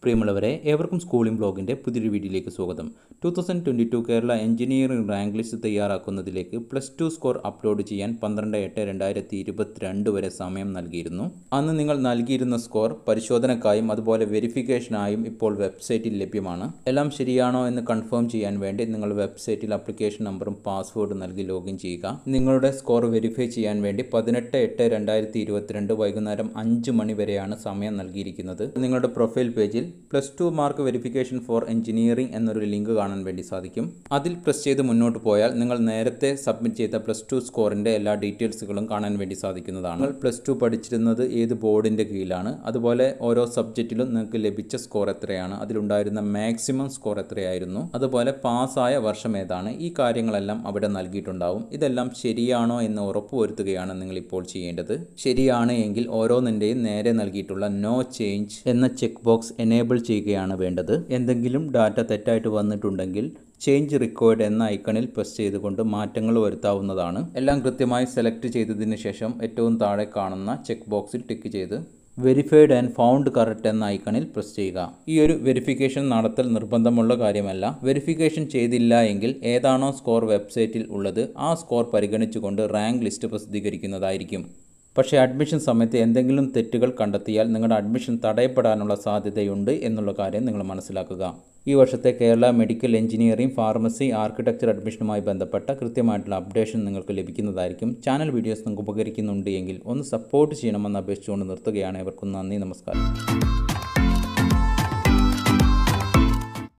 പ്രിയമുള്ളവരെ ഏവർക്കും സ്കൂളിംഗ് ബ്ലോഗിൻ്റെ പുതിയൊരു വീഡിയോയിലേക്ക് സ്വാഗതം two thousand twenty two Kerala engineering rank list തയ്യാറാക്കുന്നതിലേക്ക് പ്ലസ് ടു സ്കോർ അപ്ലോഡ് ചെയ്യാൻ പന്ത്രണ്ട് എട്ട് രണ്ടായിരത്തി ഇരുപത്തിരണ്ട് വരെ സമയം നൽകിയിരുന്നു അന്ന് നിങ്ങൾ നൽകിയിരുന്ന സ്കോർ പരിശോധനക്കായും അതുപോലെ വെരിഫിക്കേഷനായും ഇപ്പോൾ വെബ്സൈറ്റിൽ ലഭ്യമാണ് എല്ലാം ശരിയാണോ എന്ന് കൺഫേം ചെയ്യാൻ വേണ്ടി നിങ്ങൾ വെബ്സൈറ്റിൽ അപ്ലിക്കേഷൻ നമ്പറും പാസ്വേഡും നൽകി ലോഗിൻ ചെയ്യുക നിങ്ങളുടെ സ്കോർ വെരിഫൈ ചെയ്യാൻ വേണ്ടി പതിനെട്ട് എട്ട് രണ്ടായിരത്തി ഇരുപത്തിരണ്ട് വൈകുന്നേരം അഞ്ച് മണി വരെയാണ് സമയം നൽകിയിരിക്കുന്നത് നിങ്ങളുടെ പ്രൊഫൈൽ പേജിൽ plus two mark verification for engineering എന്നൊരു ലിങ്ക് കാണാൻ വേണ്ടി സാധിക്കും അതിൽ പ്രസ് ചെയ്ത് മുന്നോട്ട് പോയാൽ നിങ്ങൾ നേരത്തെ സബ്മിറ്റ് ചെയ്ത പ്ലസ് ടു സ്കോറിൻ്റെ എല്ലാ ഡീറ്റെയിൽസുകളും കാണാൻ വേണ്ടി സാധിക്കുന്നതാണ് നിങ്ങൾ പ്ലസ് ടു പഠിച്ചിരുന്നത് ഏത് ബോർഡിൻ്റെ കീഴിലാണ് അതുപോലെ ഓരോ സബ്ജക്റ്റിലും നിങ്ങൾക്ക് ലഭിച്ച സ്കോർ എത്രയാണ് അതിലുണ്ടായിരുന്ന മാക്സിമം സ്കോർ എത്രയായിരുന്നു അതുപോലെ പാസ്സായ വർഷം ഏതാണ് ഈ കാര്യങ്ങളെല്ലാം അവിടെ നൽകിയിട്ടുണ്ടാവും ഇതെല്ലാം ശരിയാണോ എന്ന് ഉറപ്പുവരുത്തുകയാണ് നിങ്ങൾ ഇപ്പോൾ ചെയ്യേണ്ടത് ശരിയാണ് എങ്കിൽ ഓരോന്നിൻ്റെയും നേരെ നൽകിയിട്ടുള്ള നോ ചേഞ്ച് എന്ന ചെക്ക് ബോക്സ് എനേബിൾ ചെയ്യുകയാണ് വേണ്ടത് എന്തെങ്കിലും ഡാറ്റ തെറ്റായിട്ട് വന്നിട്ടുണ്ടെങ്കിൽ ചേഞ്ച് റിക്വയർഡ് എന്ന ഐക്കണിൽ പ്രസ് ചെയ്തുകൊണ്ട് മാറ്റങ്ങൾ വരുത്താവുന്നതാണ് എല്ലാം കൃത്യമായി സെലക്ട് ചെയ്തതിന് ശേഷം ഏറ്റവും താഴെ കാണുന്ന ചെക്ക് ബോക്സിൽ ടിക്ക് ചെയ്ത് വെരിഫൈഡ് ആൻഡ് ഫൗണ്ട് കറക്റ്റ് എന്ന ഐക്കണിൽ പ്രസ് ചെയ്യുക ഈ ഒരു വെരിഫിക്കേഷൻ നടത്തൽ നിർബന്ധമുള്ള കാര്യമല്ല വെരിഫിക്കേഷൻ ചെയ്തില്ല എങ്കിൽ ഏതാണോ സ്കോർ വെബ്സൈറ്റിൽ ഉള്ളത് ആ സ്കോർ പരിഗണിച്ചുകൊണ്ട് റാങ്ക് ലിസ്റ്റ് പ്രസിദ്ധീകരിക്കുന്നതായിരിക്കും പക്ഷേ അഡ്മിഷൻ സമയത്ത് എന്തെങ്കിലും തെറ്റുകൾ കണ്ടെത്തിയാൽ നിങ്ങളുടെ അഡ്മിഷൻ തടയപ്പെടാനുള്ള സാധ്യതയുണ്ട് എന്നുള്ള കാര്യം നിങ്ങൾ മനസ്സിലാക്കുക ഈ വർഷത്തെ Kerala medical engineering pharmacy architecture അഡ്മിഷനുമായി ബന്ധപ്പെട്ട കൃത്യമായിട്ടുള്ള അപ്ഡേഷൻ നിങ്ങൾക്ക് ലഭിക്കുന്നതായിരിക്കും ചാനൽ വീഡിയോസ് നിങ്ങൾക്ക് ഉപകരിക്കുന്നുണ്ട് എങ്കിൽ ഒന്ന് സപ്പോർട്ട് ചെയ്യണമെന്ന് അപേക്ഷിച്ചുകൊണ്ട് നിർത്തുകയാണ് ഇവർക്കും നന്ദി നമസ്കാരം